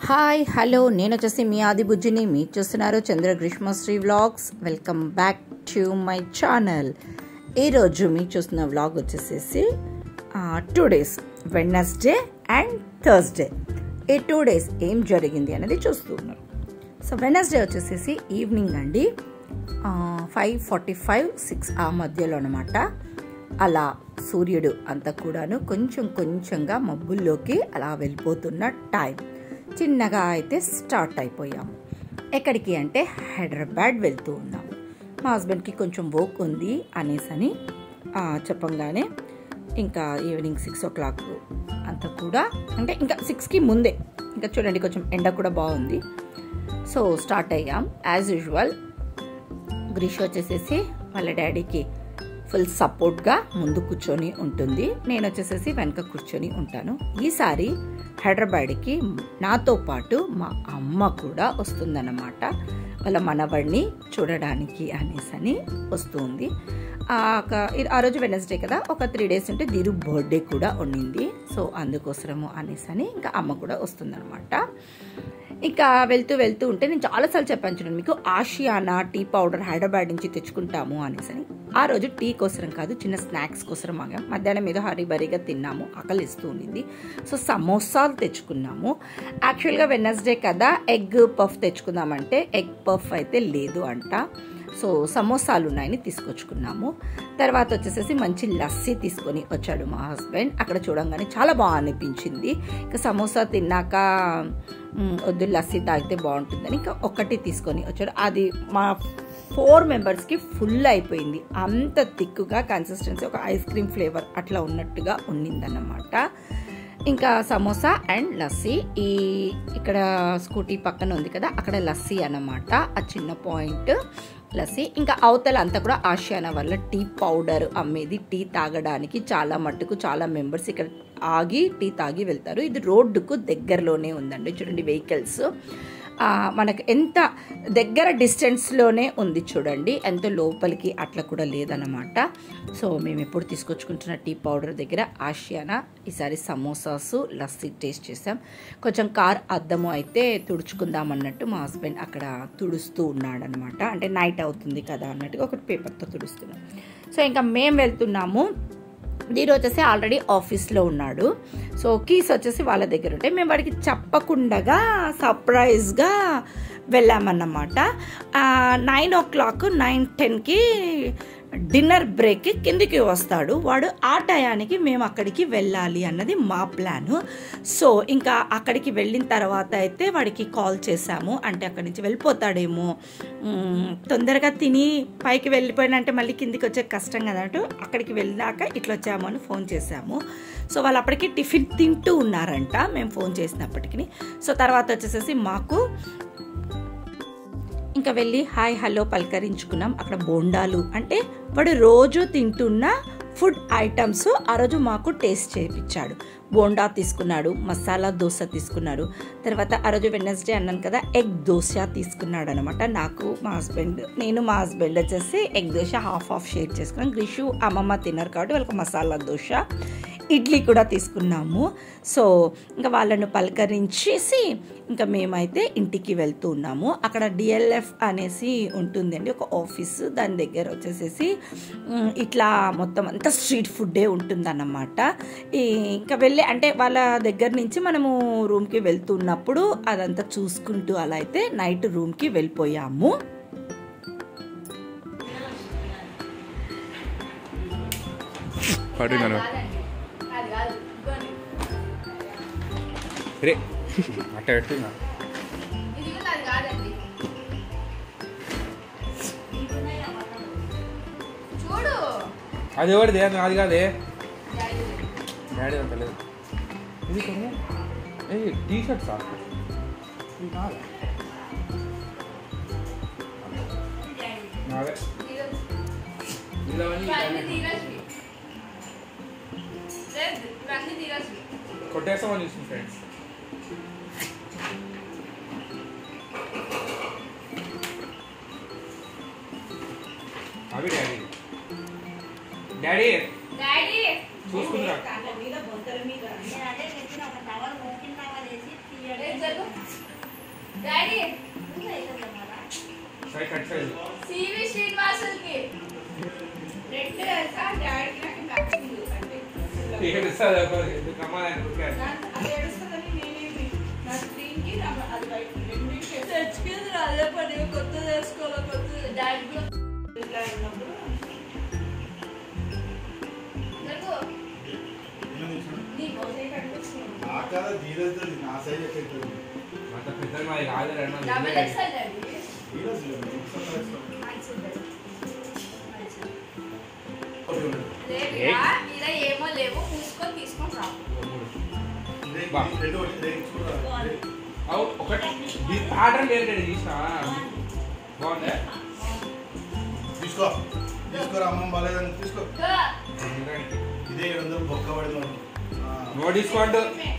Hi hello నేను వచ్చేసి మీ ఆది బుజ్జిని మీరు చూస్తున్నారు Chandra Greeshmasri vlogs welcome back to my channel ఈరోజు మీకు చూస్తున్న వ్లాగ్ వచ్చేసేసి two days Wednesday and Thursday ఈ టూ డేస్ ఏం జరిగింది అనేది చూస్తున్నారు సో వెనస్డే వచ్చేసేసి ఈవినింగ్ అండి ఫైవ్ ఫార్టీ ఫైవ్ సిక్స్ ఆ మధ్యలో అనమాట అలా సూర్యుడు అంతా కూడాను కొంచెం కొంచెంగా మబ్బుల్లోకి అలా వెళ్ళిపోతున్న టైం చిన్నగా అయితే స్టార్ట్ అయిపోయాము ఎక్కడికి అంటే హైదరాబాద్ వెళ్తూ ఉన్నాము మా హస్బెండ్కి కొంచెం వర్క్ ఉంది అనేసని ఆ, చెప్పంగానే ఇంకా ఈవినింగ్ సిక్స్ ఓ క్లాక్ అంతా కూడా అంటే ఇంకా సిక్స్కి ముందే ఇంకా చూడండి కొంచెం ఎండ కూడా బాగుంది సో స్టార్ట్ అయ్యాం యాజ్ యూజువల్ గ్రీష్ వచ్చేసేసి వాళ్ళ డాడీకి ఫుల్ సపోర్ట్గా ముందు కూర్చొని ఉంటుంది నేను వచ్చేసేసి వెనక కూర్చొని ఉంటాను ఈసారి హైదరాబాద్కి నాతో పాటు మా అమ్మ కూడా వస్తుందన్నమాట వాళ్ళ మనవడిని చూడడానికి అనేసని వస్తుంది ఆ ఒక- ఇది- ఆ రోజు వెనస్డే కదా ఒక త్రీ డేస్ ఉంటే దీరు బర్త్డే కూడా ఉండింది సో అందుకోసము అనేసని ఇంకా అమ్మ కూడా వస్తుందన్నమాట ఇంకా వెళ్తూ వెళ్తూ ఉంటే నేను చాలాసార్లు చెప్పాను చూడండి మీకు ఆషియానా టీ పౌడర్ హైదరాబాద్ నుంచి తెచ్చుకుంటాము అనేసని ఆ రోజు టీ కోసరం కాదు చిన్న స్నాక్స్ కోసరం ఆగాం మధ్యాహ్నం ఏదో హరిబరిగా తిన్నాము ఆకలిస్తూ ఉండింది సో సమోసాలు తెచ్చుకున్నాము యాక్చువల్గా వెనస్డే కదా ఎగ్ పఫ్ తెచ్చుకుందామంటే ఎగ్ పఫ్ అయితే లేదు అంట సో సమోసాలు ఉన్నాయని తీసుకొచ్చుకున్నాము తర్వాత వచ్చేసేసి మంచి లస్సీ తీసుకొని వచ్చాడు మా హస్బెండ్ అక్కడ చూడంగానే చాలా బాగా అనిపించింది ఇంకా సమోసా తిన్నాక మ్, వద్దు లస్సీ తాగితే బాగుంటుందని ఇంకా ఒక్కటి తీసుకొని వచ్చాడు అది మా ఫోర్ మెంబర్స్కి ఫుల్ అయిపోయింది అంత థిక్గా కన్సిస్టెన్సీ ఒక ఐస్ క్రీమ్ ఫ్లేవర్ అట్లా ఉన్నట్టుగా ఉండిందన్నమాట ఇంకా సమోసా అండ్ లస్సీ ఈ ఇక్కడ స్కూటీ పక్కన ఉంది కదా అక్కడ లస్సీ అన్నమాట ఆ చిన్న పాయింట్ లస్సీ ఇంకా అవతల అంతా కూడా ఆసియానా వల్ల టీ పౌడర్ అమ్మేది టీ తాగడానికి చాలా మట్టుకు చాలా మెంబర్స్ ఇక్కడ ఆగి టీ తాగి వెళ్తారు ఇది రోడ్డుకు దగ్గరలోనే ఉందండి చూడండి వెహికల్స్ ఆ, మనకు ఎంత దగ్గర డిస్టెన్స్లోనే ఉంది చూడండి ఎంత లోపలికి అట్లా కూడా లేదన్నమాట సో మేము ఎప్పుడు తీసుకొచ్చుకుంటున్న టీ పౌడర్ దగ్గర ఆషియానా ఈసారి సమోసాస్ లస్సీ టేస్ట్ చేసాం కొంచెం కార్ అద్దము అయితే తుడుచుకుందాం అన్నట్టు మా హస్బెండ్ అక్కడ తుడుస్తూ ఉన్నాడు అనమాట అంటే నైట్ అవుతుంది కదా అన్నట్టుగా ఒకటి పేపర్తో తుడుస్తున్నాం సో ఇంకా మేము వెళ్తున్నాము దీని వచ్చేసి ఆల్రెడీ ఆఫీస్లో ఉన్నాడు సో కీస్ వచ్చేసి వాళ్ళ దగ్గర ఉంటాయి మేము వాడికి చెప్పకుండా సర్ప్రైజ్గా వెళ్ళామన్నమాట నైన్ ఓ క్లాక్ నైన్ టెన్కి డిన్నర్ బ్రేక్కి కిందికి వస్తాడు వాడు ఆ టయానికి మేము అక్కడికి వెళ్ళాలి అన్నది మా ప్లాను సో ఇంకా అక్కడికి వెళ్ళిన తర్వాత అయితే వాడికి కాల్ చేశాము అంటే అక్కడి నుంచి వెళ్ళిపోతాడేమో మ్, తొందరగా తిని పైకి వెళ్ళిపోయినంటే మళ్ళీ కిందికి వచ్చే కష్టం కదా అంటూ అక్కడికి వెళ్ళాక ఇట్లా వచ్చాము అని ఫోన్ చేశాము సో వాళ్ళు అప్పటికి టిఫిన్ తింటూ ఉన్నారంట మేము ఫోన్ చేసినప్పటికీ సో తర్వాత వచ్చేసేసి మాకు ఇంకా వెళ్ళి హాయ్ హలో పలకరించుకున్నాం అక్కడ బోండాలు అంటే వాడు రోజు తింటున్న ఫుడ్ ఐటమ్స్ ఆ రోజు మాకు టేస్ట్ చేయించాడు బోండా తీసుకున్నాడు మసాలా దోశ తీసుకున్నాడు తర్వాత ఆ రోజు వెనస్డే అన్నాను కదా ఎగ్ దోశ తీసుకున్నాడు అనమాట నాకు మా హస్బెండ్ నేను మా హస్బెండ్ వచ్చేసి egg dosa half half share చేసుకున్నాం గ్రిషు అమ్మమ్మ తిన్నారు కాబట్టి వాళ్ళకి మసాలా దోశ ఇడ్లీ కూడా తీసుకున్నాము సో ఇంకా వాళ్ళను పలకరించేసి ఇంకా మేమైతే ఇంటికి వెళ్తూ ఉన్నాము అక్కడ డిఎల్ఎఫ్ అనేసి ఉంటుందండి ఒక ఆఫీస్ దాని దగ్గర వచ్చేసేసి ఉమ్, ఇట్లా మొత్తం అంతా స్ట్రీట్ ఫుడ్డే ఉంటుందన్నమాట ఈ ఇంకా వెళ్ళి అంటే వాళ్ళ దగ్గర నుంచి మనము రూమ్కి వెళ్తున్నప్పుడు అదంతా చూసుకుంటూ అలా అయితే నైట్ రూమ్కి వెళ్ళిపోయాము పడున్నాను రే అట్ట పెట్టున్నా చూడు అది ఎవరిది అది అది కాదే డాడీ అంత లేదు ఇది కొను ఏ టీ షర్ట్ సార్ ఇది కాదా నాదే ఇదవన్నీ ఇవన్నీ తీరస్వి లేదు ఇవన్నీ తీరస్వి కొట్టేస్తామని చూస్తుంది ఫ్రెండ్స్ అవి డాడీ డాడీ డాడీ చూసుకుంటురా ఏ జరుగు డాడీ సైడ్ కట్ సైడ్ సివి శ్రీనివాసులకి రెడ్ తెలుసా డాడీకి నాకు నచ్చింది అంటే ఇక్కడ ఇస్తుంది ఎందుకు కమ్మాలని ఉరికారు. అది ఏడుస్తుందని నేనేమి నా స్క్రీన్కి నా అది బయట రెండింటికి తెచ్చుకుంది అదే పని కొత్త వేసుకోవాలి కొత్త డాడీ కూడా ఇట్లా ఉన్నప్పుడు నాకు నీ బొసే కనిపిస్తుంది ఆకార ధీరజ్ నా సైడ్ ఎక్కడ అంత పెద్దది మాది కాదు రెండు వందలు డబల్ ఇరవై. ఎక్స్ఎల్ డాడీ ధీరజ్ లేదురా ఇలా ఏమో లేవు మూసుకొని తీసుకొని రా అవు ఒకటి ఈ ప్యాటర్న్ వేరే తీసినా బాగుందా తీసుకో తీసుకోరా అమ్మమ్మ బాగాలేదని తీసుకో గా. ఇదే ఏడు వందలు బొక్క పడదు నో డిస్కౌంట్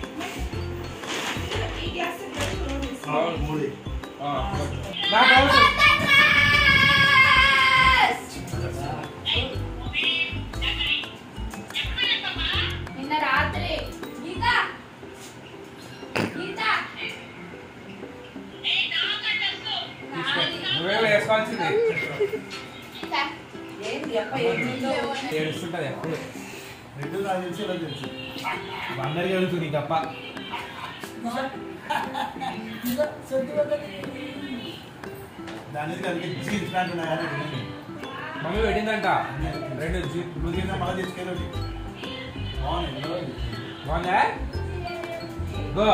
ఈ గ్లాస్ అవును. మూడు నాకు అవసరం. నిన్న రాత్రి గీత గీత నాది. నువ్వే వేసుకోవాల్సింది గీత. ఏంది అప్ప ఏందో ఏడుస్తుంటది ఎప్పుడు రెండు నాకు తెలిసి ఇలా తెలుసు అందరికి వెళ్తుంది నీకు తప్ప దాని కలిగి జీన్స్ ప్యాంట్ ఉన్నాయని మమ్మీ పెట్టిందంట రెండు జీ- నువ్వు తిన్న మళ్ళీ తీసుకెళ్ళి బాగున్నాయి బాగుందా గో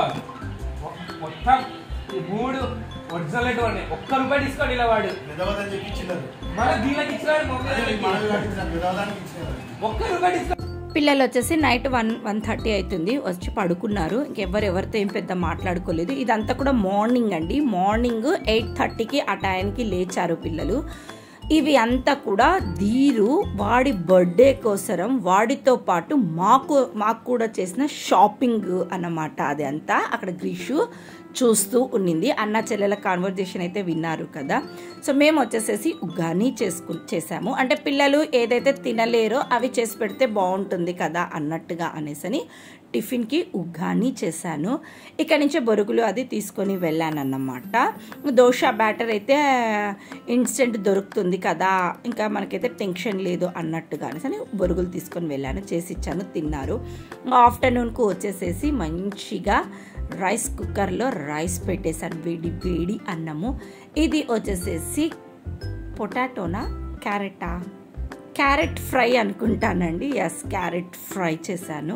మొత్తం ఈ మూడు ఒరిజినల్ ఉన్నాయి ఒక్క రూపాయి డిస్కౌంట్ ఇలా వాడు పెద్దవదని చెప్పి ఇచ్చినారు మళ్ళీ దీనికి ఇచ్చినాడు అదే నీకు మనవి మమ్మీ కట్టించారు పెద్దవదానికి ఇచ్చినారు ఒక్క రూపాయి డిస్కౌంట్ పిల్లలు వచ్చేసి నైట్ వన్ వన్ థర్టీ అవుతుంది వచ్చి పడుకున్నారు ఇంకెవ్వరు ఎవరితో ఏం పెద్ద మాట్లాడుకోలేదు ఇదంతా కూడా మార్నింగ్ అండి మార్నింగ్ ఎయిట్ థర్టీకి ఆ టైంకి లేచారు పిల్లలు ఇవి అంతా కూడా ధీరు వాడి బర్త్డే కోసరం వాడితో పాటు మాకు మాకు కూడా చేసిన షాపింగ్ అన్నమాట అది అంతా అక్కడ గ్రీషు చూస్తూ ఉన్నింది అన్న చెల్లెల కాన్వర్జేషన్ అయితే విన్నారు కదా సో మేము వచ్చేసేసి ఉగ్గాని చేసుకు చేసాము అంటే పిల్లలు ఏదైతే తినలేరో అవి చేసి పెడితే బాగుంటుంది కదా అన్నట్టుగా అనేసని టిఫిన్కి ఉగ్గాని చేశాను ఇక్కడ నుంచి బొరుగులు అది తీసుకొని వెళ్ళానన్నమాట దోశ బ్యాటర్ అయితే ఇన్స్టెంట్ దొరుకుతుంది కదా ఇంకా మనకైతే టెన్షన్ లేదు అన్నట్టుగా అనేసి బొరుగులు తీసుకొని వెళ్ళాను చేసి ఇచ్చాను తిన్నారు ఆఫ్టర్నూన్కు వచ్చేసేసి మంచిగా రైస్ కుక్కర్లో రైస్ పెట్టేశాను వేడి వేడి అన్నము ఇది వచ్చేసేసి పొటాటోనా క్యారెటా క్యారెట్ ఫ్రై అనుకుంటానండి ఎస్ క్యారెట్ ఫ్రై చేశాను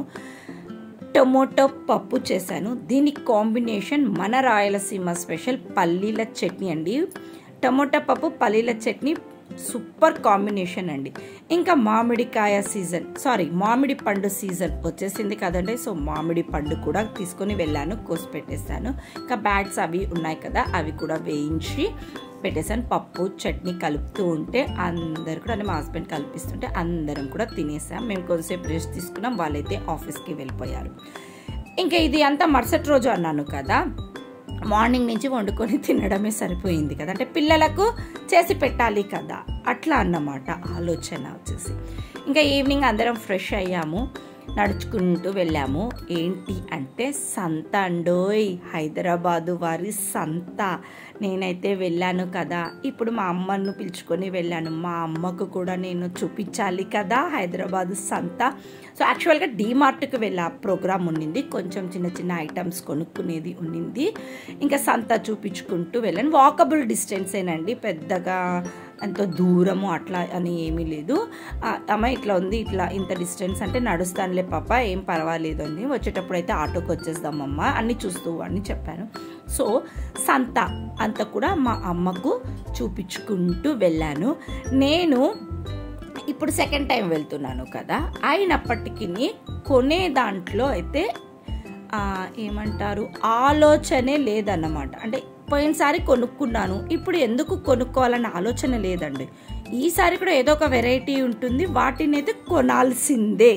టొమాటో పప్పు చేశాను దీని కాంబినేషన్ మన రాయలసీమ స్పెషల్ పల్లీల చట్నీ అండి టమోటా పప్పు పల్లీల చట్నీ సూపర్ కాంబినేషన్ అండి ఇంకా మామిడికాయ సీజన్ సారీ మామిడి పండు సీజన్ వచ్చేసింది కదండి సో మామిడి పండు కూడా తీసుకొని వెళ్ళాను కోసి పెట్టేశాను ఇంకా బ్యాగ్స్ అవి ఉన్నాయి కదా అవి కూడా వేయించి పెట్టేశాను పప్పు చట్నీ కలుపుతూ ఉంటే అందరు కూడా అంటే మా హస్బెండ్ కల్పిస్తుంటే అందరం కూడా తినేసాం మేము కొంతసేపు రెస్ట్ తీసుకున్నాం వాళ్ళైతే ఆఫీస్కి వెళ్ళిపోయారు ఇంకా ఇది అంతా మరుసటి రోజు అన్నాను కదా మార్నింగ్ నుంచి వండుకొని తినడమే సరిపోయింది కదా అంటే పిల్లలకు చేసి పెట్టాలి కదా అట్లా అన్నమాట ఆలోచన వచ్చేసి ఇంకా ఈవినింగ్ అందరం ఫ్రెష్ అయ్యాము నడుచుకుంటూ వెళ్ళాము ఏంటి అంటే సంత అండోయ్ హైదరాబాదు వారి సంత నేనైతే వెళ్ళాను కదా ఇప్పుడు మా అమ్మను పిలుచుకొని వెళ్ళాను మా అమ్మకు కూడా నేను చూపించాలి కదా హైదరాబాదు సంత సో యాక్చువల్గా డీమార్ట్కి వెళ్ళా ప్రోగ్రామ్ ఉండింది కొంచెం చిన్న చిన్న ఐటమ్స్ కొనుక్కునేది ఉండింది ఇంకా సంత చూపించుకుంటూ వెళ్ళాను వాకబుల్ డిస్టెన్సేనండి పెద్దగా అంత దూరము అట్లా అని ఏమీ లేదు ఆ, అమ్మ ఇట్లా ఉంది ఇట్లా ఇంత డిస్టెన్స్ అంటే నడుస్తానులే పాప ఏం పర్వాలేదు అని వచ్చేటప్పుడు అయితే ఆటోకి వచ్చేద్దామమ్మ అన్ని చూస్తూ అని చెప్పాను సో సంత అంత కూడా మా అమ్మకు చూపించుకుంటూ వెళ్ళాను నేను ఇప్పుడు సెకండ్ టైం వెళ్తున్నాను కదా అయినప్పటికీ కొనే దాంట్లో అయితే ఆ, ఏమంటారు ఆలోచనే లేదన్నమాట అంటే పోయినసారి కొనుక్కున్నాను ఇప్పుడు ఎందుకు కొనుక్కోవాలన్న ఆలోచన లేదండి ఈసారి కూడా ఏదో ఒక వెరైటీ ఉంటుంది వాటిని అయితే కొనాల్సిందే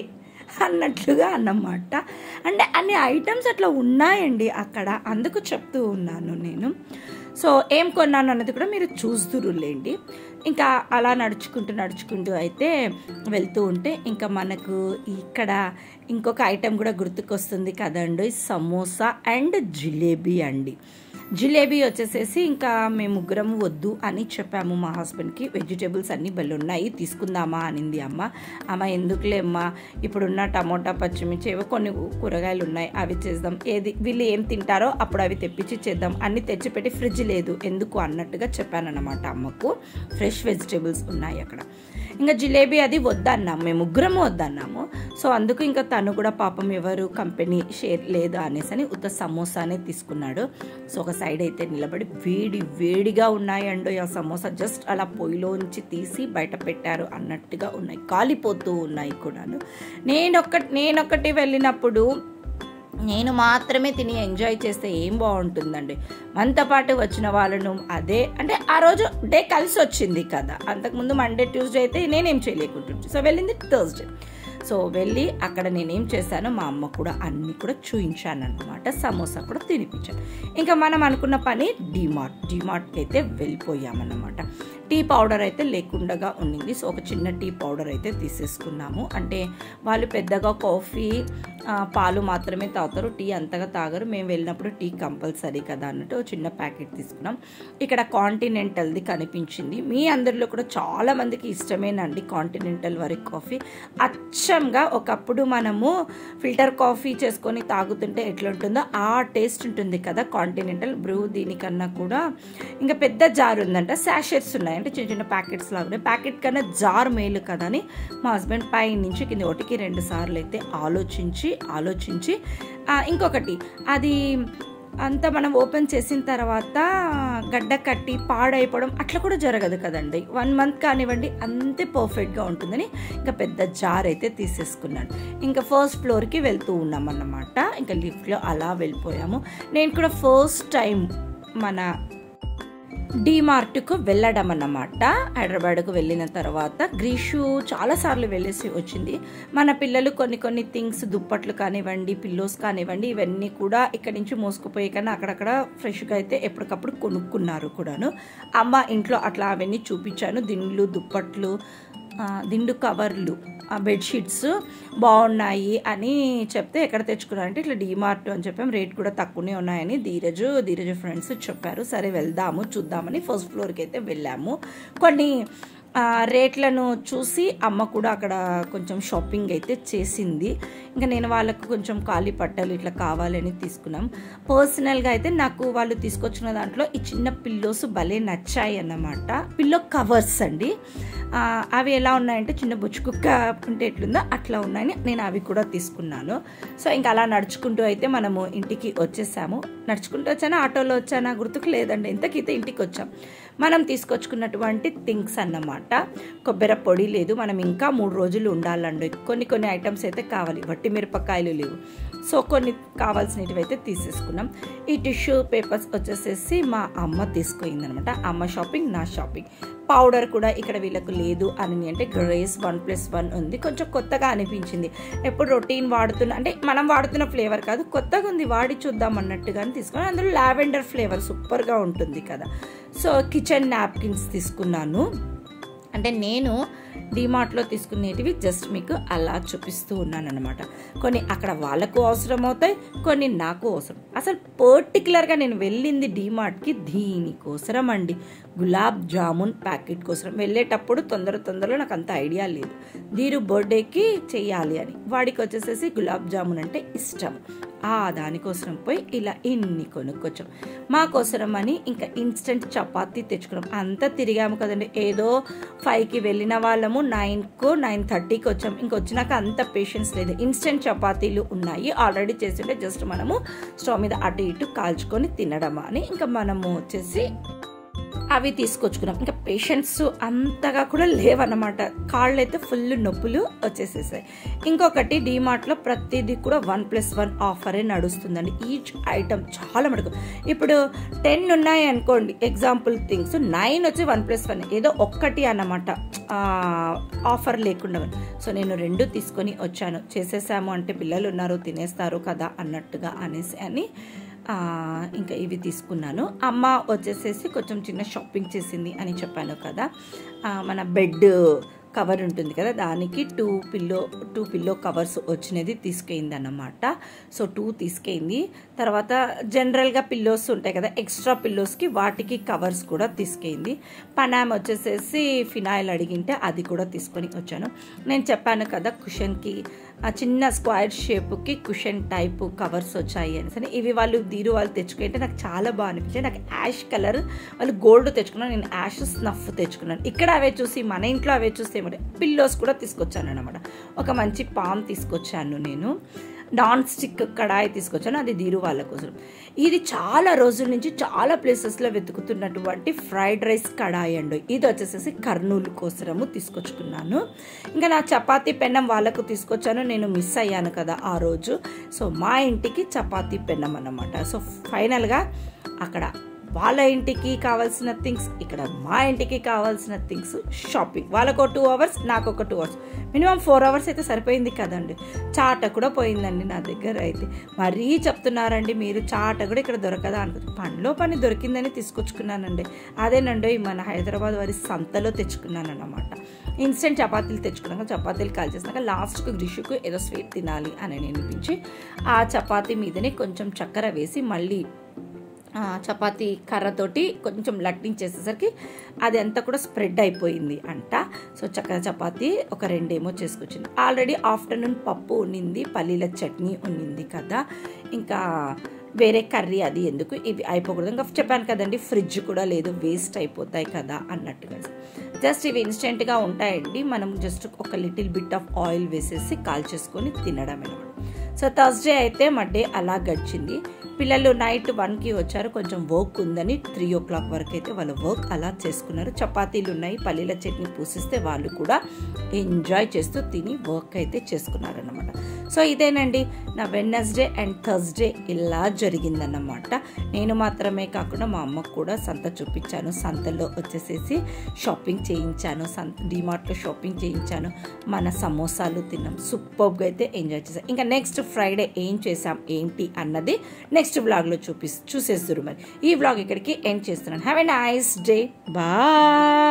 అన్నట్లుగా అన్నమాట అంటే అన్ని ఐటమ్స్ అట్లా ఉన్నాయండి అక్కడ అందుకు చెప్తూ ఉన్నాను నేను సో ఏం కొన్నాను అన్నది కూడా మీరు చూస్తురులేండి ఇంకా అలా నడుచుకుంటూ నడుచుకుంటూ అయితే వెళ్తూ ఉంటే ఇంకా మనకు ఇక్కడ ఇంకొక ఐటెం కూడా గుర్తుకొస్తుంది కదండి సమోసా అండ్ జిలేబీ అండి జిలేబీ వచ్చేసేసి ఇంకా మేము ముగ్గురం వద్దు అని చెప్పాము మా హస్బెండ్కి వెజిటేబుల్స్ అన్నీ భలే ఉన్నాయి తీసుకుందామా అనింది అమ్మ అమ్మ ఎందుకులే అమ్మ ఇప్పుడున్న టమోటా పచ్చిమిర్చి ఏవో కొన్ని కూరగాయలు ఉన్నాయి అవి చేద్దాం ఏది వీళ్ళు ఏం తింటారో అప్పుడు అవి తెప్పించి చేద్దాం అన్ని తెచ్చిపెట్టి ఫ్రిడ్జ్ లేదు ఎందుకు అన్నట్టుగా చెప్పానన్నమాట అమ్మకు ఫ్రెష్ వెజిటేబుల్స్ ఉన్నాయి అక్కడ ఇంకా జిలేబీ అది వద్దన్నాము మేము ముగ్గురము వద్దన్నాము సో అందుకు ఇంకా తను కూడా పాపం ఎవరు కంపెనీ షేర్ లేదు అనేసి అని ఉత్త సమోసానే తీసుకున్నాడు సో ఒక సైడ్ అయితే నిలబడి వేడి వేడిగా ఉన్నాయండి ఆ సమోసా జస్ట్ అలా పొయ్యిలోంచి తీసి బయట పెట్టారు అన్నట్టుగా ఉన్నాయి కాలిపోతూ ఉన్నాయి కూడాను నేనొక్క నేనొక్కటి వెళ్ళినప్పుడు నేను మాత్రమే తిని ఎంజాయ్ చేస్తే ఏం బాగుంటుందండి మనతో పాటు వచ్చిన వాళ్ళను అదే అంటే ఆ రోజు డే కలిసి వచ్చింది కదా అంతకుముందు మండే ట్యూస్డే అయితే నేనేం చేయలేకుంటుంది సో వెళ్ళింది థర్స్డే సో వెళ్ళి అక్కడ నేనేం చేశానో మా అమ్మ కూడా అన్నీ కూడా చూయించాను అనమాట సమోసా కూడా తినిపించాను ఇంకా మనం అనుకున్న పని డిమార్ట్ డిమార్ట్కి అయితే వెళ్ళిపోయామన్నమాట టీ పౌడర్ అయితే లేకుండగా ఉండింది సో ఒక చిన్న టీ పౌడర్ అయితే తీసేసుకున్నాము అంటే వాళ్ళు పెద్దగా కాఫీ ఆ, పాలు మాత్రమే తాగుతారు టీ అంతగా తాగరు మేము వెళ్ళినప్పుడు టీ కంపల్సరీ కదా అన్నట్టు ఒక చిన్న ప్యాకెట్ తీసుకున్నాం ఇక్కడ కాంటినెంటల్ది కనిపించింది మీ అందరిలో కూడా చాలా మందికి ఇష్టమేనండి కాంటినెంటల్ వరి కాఫీ అచ్చంగా ఒకప్పుడు మనము ఫిల్టర్ కాఫీ చేసుకొని తాగుతుంటే ఎట్లుంటుందో ఆ టేస్ట్ ఉంటుంది కదా కాంటినెంటల్ బ్రూ దీనికన్నా కూడా ఇంకా పెద్ద జార్ ఉందంట శాషెట్స్ ఉన్నాయి అంటే చిన్న చిన్న ప్యాకెట్స్ లాగా ఉన్నాయి ప్యాకెట్ కన్నా జార్ మేలు కదా అని మా హస్బెండ్ పై నుంచి కింద ఒకటికి రెండు సార్లు అయితే ఆలోచించి ఆలోచించి ఆ, ఇంకొకటి అది అంతా మనం ఓపెన్ చేసిన తర్వాత గడ్డ కట్టి పాడైపోవడం అట్లా కూడా జరగదు కదండి వన్ మంత్ కానివ్వండి అంతే పర్ఫెక్ట్గా ఉంటుందని ఇంకా పెద్ద జార్ అయితే తీసేసుకున్నాను ఇంకా ఫస్ట్ ఫ్లోర్కి వెళ్తూ ఉన్నాం అన్నమాట ఇంకా లిఫ్ట్లో అలా వెళ్ళిపోయాము నేను కూడా ఫస్ట్ టైం మన డీమార్ట్కు వెళ్ళడం అన్నమాట హైదరాబాద్కు వెళ్ళిన తర్వాత గ్రీషు చాలాసార్లు వెళ్ళేసి వచ్చింది మన పిల్లలు కొన్ని కొన్ని థింగ్స్ దుప్పట్లు కానివ్వండి పిల్లోస్ కానివ్వండి ఇవన్నీ కూడా ఇక్కడి నుంచి మోసుకుపోయే కన్నా అక్కడక్కడ ఫ్రెష్గా అయితే ఎప్పటికప్పుడు కొనుక్కున్నారు కూడాను అమ్మ ఇంట్లో అట్లా అవన్నీ చూపించాను దిండ్లు దుప్పట్లు ఆ, దిండు కవర్లు ఆ బెడ్షీట్స్ బాగున్నాయి అని చెప్తే ఎక్కడ తెచ్చుకున్నారంటే ఇట్లా డీమార్ట్ అని చెప్పాం రేట్ కూడా తక్కువనే ఉన్నాయని ధీరజు ధీరజు ఫ్రెండ్స్ చెప్పారు సరే వెళ్దాము చూద్దామని ఫస్ట్ ఫ్లోర్కి అయితే వెళ్ళాము కొన్ని ఆ, రేట్లను చూసి అమ్మ కూడా అక్కడ కొంచెం షాపింగ్ అయితే చేసింది ఇంకా నేను వాళ్ళకు కొంచెం ఖాళీ పట్టలు ఇట్లా కావాలని తీసుకున్నాం పర్సనల్గా అయితే నాకు వాళ్ళు తీసుకొచ్చిన దాంట్లో ఈ చిన్న పిల్లోస్ భలే నచ్చాయి అన్నమాట పిల్లో కవర్స్ అండి ఆ, అవి ఎలా ఉన్నాయంటే చిన్న బుచ్చు కుక్క ఉంటే ఎట్లుందో అట్లా ఉన్నాయని నేను అవి కూడా తీసుకున్నాను సో ఇంకా అలా నడుచుకుంటూ అయితే మనము ఇంటికి వచ్చేసాము నడుచుకుంటూ వచ్చానా ఆటోలో వచ్చానా గుర్తుకు లేదండి ఇంతకైతే ఇంటికి వచ్చాం మనం తీసుకొచ్చుకున్నటువంటి థింగ్స్ అన్నమాట కొబ్బరి పొడి లేదు మనం ఇంకా మూడు రోజులు ఉండాలండి కొన్ని కొన్ని ఐటమ్స్ అయితే కావాలి వట్టి మిరపకాయలు లేవు సో కొన్ని కావాల్సినవి అయితే తీసేసుకున్నాం ఈ టిష్యూ పేపర్స్ వచ్చేసేసి మా అమ్మ తీసుకుపోయిందనమాట అమ్మ షాపింగ్ నా షాపింగ్ పౌడర్ కూడా ఇక్కడ వీళ్ళకు లేదు అని అంటే గ్రేస్ వన్ ప్లస్ వన్ ఉంది కొంచెం కొత్తగా అనిపించింది ఎప్పుడు రొటీన్ వాడుతున్న అంటే మనం వాడుతున్న ఫ్లేవర్ కాదు కొత్తగా ఉంది వాడి చూద్దాం అన్నట్టుగానే తీసుకున్నాను అందులో లావెండర్ ఫ్లేవర్ సూపర్గా ఉంటుంది కదా సో కిచెన్ నాప్కిన్స్ తీసుకున్నాను అంటే నేను డిమార్ట్లో తీసుకునేటివి జస్ట్ మీకు అలా చూపిస్తూ ఉన్నాను అనమాట కొన్ని అక్కడ వాళ్ళకు అవసరం అవుతాయి కొన్ని నాకు అవసరం అసలు పర్టికులర్గా నేను వెళ్ళింది డిమార్ట్కి దీనికోసరం అండి గులాబ్ జామున్ ప్యాకెట్ కోసం వెళ్ళేటప్పుడు తొందర తొందరలో నాకు అంత ఐడియా లేదు దీరు బర్త్డేకి చెయ్యాలి అని వాడికి వచ్చేసేసి గులాబ్ జామున్ అంటే ఇష్టం ఆ దానికోసం పోయి ఇలా ఇన్ని కొనుక్కొచ్చాం మాకోసరం అని ఇంకా ఇన్స్టెంట్ చపాతీ తెచ్చుకున్నాం అంతా తిరిగాము కదండి ఏదో ఫైవ్కి వెళ్ళిన వాళ్ళము నైన్కు నైన్ థర్టీకి వచ్చాం ఇంక వచ్చినాక అంత పేషెన్స్ లేదు ఇన్స్టెంట్ చపాతీలు ఉన్నాయి ఆల్రెడీ చేస్తుంటే జస్ట్ మనము స్టవ్ మీద అటు ఇటు కాల్చుకొని తినడం అని ఇంకా మనము వచ్చేసి అవి తీసుకొచ్చుకున్నాం ఇంకా పేషెంట్స్ అంతగా కూడా లేవన్నమాట కాళ్ళు అయితే ఫుల్ నొప్పులు వచ్చేసేసాయి ఇంకొకటి డీమార్ట్లో ప్రతిదీ కూడా వన్ ప్లస్ వన్ ఆఫరే నడుస్తుందండి ఈచ్ ఐటమ్ చాలా మటుకు ఇప్పుడు టెన్ ఉన్నాయి అనుకోండి ఎగ్జాంపుల్ థింగ్స్ నైన్ వచ్చి వన్ ప్లస్ వన్ ఏదో ఒక్కటి అన్నమాట ఆఫర్ లేకుండా సో నేను రెండు తీసుకొని వచ్చాను చేసేసాము అంటే పిల్లలు ఉన్నారు తినేస్తారు కదా అన్నట్టుగా అనేసి అని ఆ, ఇంకా ఇవి తీసుకున్నాను అమ్మ వచ్చేసేసి కొంచెం చిన్న షాపింగ్ చేసింది అని చెప్పాను కదా ఆ, మన బెడ్ కవర్ ఉంటుంది కదా దానికి two pillow two pillow covers వచ్చినది తీసుకెయింది అన్నమాట సో టూ తీసుకెయింది తర్వాత జనరల్గా పిల్లోస్ ఉంటాయి కదా ఎక్స్ట్రా పిల్లోస్కి వాటికి కవర్స్ కూడా తీసుకెయింది పనామ్ వచ్చేసేసి ఫినాయిల్ అడిగింటే అది కూడా తీసుకొని వచ్చాను నేను చెప్పాను కదా కుషన్కి ఆ చిన్న స్క్వైర్ షేప్కి కుషన్ టైప్ కవర్స్ వచ్చాయి అని ఇవి వాళ్ళు దీరు వాళ్ళు తెచ్చుకుంటే నాకు చాలా బాగా అనిపించాయి నాకు యాష్ కలర్ వాళ్ళు గోల్డ్ తెచ్చుకున్నాను నేను యాష్ స్నఫ్ తెచ్చుకున్నాను ఇక్కడ అవే చూసి మన ఇంట్లో అవే చూస్తే ఏమంటే పిల్లోస్ కూడా తీసుకొచ్చాను అనమాట ఒక మంచి పామ్ తీసుకొచ్చాను నేను నాన్ స్టిక్ కడాయి తీసుకొచ్చాను అది దీరు వాళ్ళ కోసం ఇది చాలా రోజుల నుంచి చాలా ప్లేసెస్లో వెతుకుతున్నటువంటి ఫ్రైడ్ రైస్ కడాయి అండి ఇది వచ్చేసేసి కర్నూలు కోసరము తీసుకొచ్చుకున్నాను ఇంకా నా చపాతీ పెన్నం వాళ్ళకు తీసుకొచ్చాను నేను మిస్ అయ్యాను కదా ఆ రోజు సో మా ఇంటికి చపాతీ పెన్నం అన్నమాట సో ఫైనల్గా అక్కడ వాళ్ళ ఇంటికి కావాల్సిన థింగ్స్ ఇక్కడ మా ఇంటికి కావాల్సిన థింగ్స్ షాపింగ్ వాళ్ళకు టూ అవర్స్ నాకు ఒక two hours minimum four hours అయితే సరిపోయింది కదండి చాట కూడా పోయిందండి నా దగ్గర అయితే మరీ చెప్తున్నారండి మీరు చాట కూడా ఇక్కడ దొరకదా అనుకుంటు పనిలో పని దొరికిందని తీసుకొచ్చుకున్నానండి అదేనండి మన హైదరాబాద్ వారి సంతలో తెచ్చుకున్నాను అన్నమాట ఇన్స్టెంట్ చపాతీలు తెచ్చుకున్నాక చపాతీలు కాల్ చేసినాక లాస్ట్కు గ్రిషుకు ఏదో స్వీట్ తినాలి అని అనిపించి ఆ చపాతీ మీదనే కొంచెం చక్కెర వేసి మళ్ళీ ఆ, చపాతీ కర్రతోటి కొంచెం లట్టించేసేసరికి అది అంతా కూడా స్ప్రెడ్ అయిపోయింది అంట సో చక్కర చపాతీ ఒక రెండేమో చేసుకొచ్చింది ఆల్రెడీ ఆఫ్టర్నూన్ పప్పు ఉన్నింది పల్లీల చట్నీ ఉన్నింది కదా ఇంకా వేరే కర్రీ అది ఎందుకు ఇవి అయిపోకూడదు ఇంకా చెప్పాను కదండి ఫ్రిడ్జ్ కూడా లేదు వేస్ట్ అయిపోతాయి కదా అన్నట్టుగా జస్ట్ ఇవి ఇన్స్టెంట్గా ఉంటాయండి మనం జస్ట్ ఒక లిటిల్ బిట్ ఆఫ్ ఆయిల్ వేసేసి కాల్ చేసుకొని తినడం అనమాట సో థర్స్డే అయితే మా డే అలా గడిచింది పిల్లలు నైట్ వన్కి వచ్చారు కొంచెం వర్క్ ఉందని త్రీ ఓ క్లాక్ వరకు అయితే వాళ్ళు వర్క్ అలా చేసుకున్నారు చపాతీలు ఉన్నాయి పల్లీల చట్నీ పూసిస్తే వాళ్ళు కూడా ఎంజాయ్ చేస్తూ తిని వర్క్ అయితే చేసుకున్నారు అనమాట సో ఇదేనండి నా వెన్నస్డే అండ్ థర్స్డే ఇలా జరిగిందన్నమాట నేను మాత్రమే కాకుండా మా అమ్మకు కూడా సంత చూపించాను సంతలో వచ్చేసేసి షాపింగ్ చేయించాను సంత డిమార్ట్లో షాపింగ్ చేయించాను మన సమోసాలు తిన్నాం సూపర్గా అయితే ఎంజాయ్ చేసాం ఇంకా నెక్స్ట్ ఫ్రైడే ఏం చేసాం ఏంటి అన్నది నెక్స్ట్ బ్లాగ్లో చూపి చూసేస్తారు మరి ఈ బ్లాగ్ ఇక్కడికి ఎండ్ చేస్తున్నాను have a nice day bye